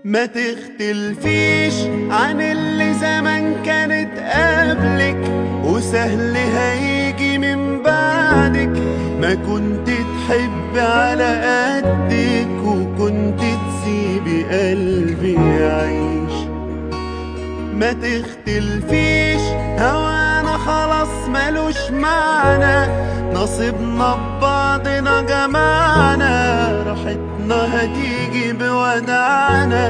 ما تختلفيش عن اللي زمان كانت قبلك وسهل هيجي من بعدك ما كنت تحب على قدك وكنت تسيبي قلبي يعيش ما تختلفيش هوانا خلاص ملوش معنى نصيبنا ببعضنا جمعنا راحتنا هتيجي بودعنا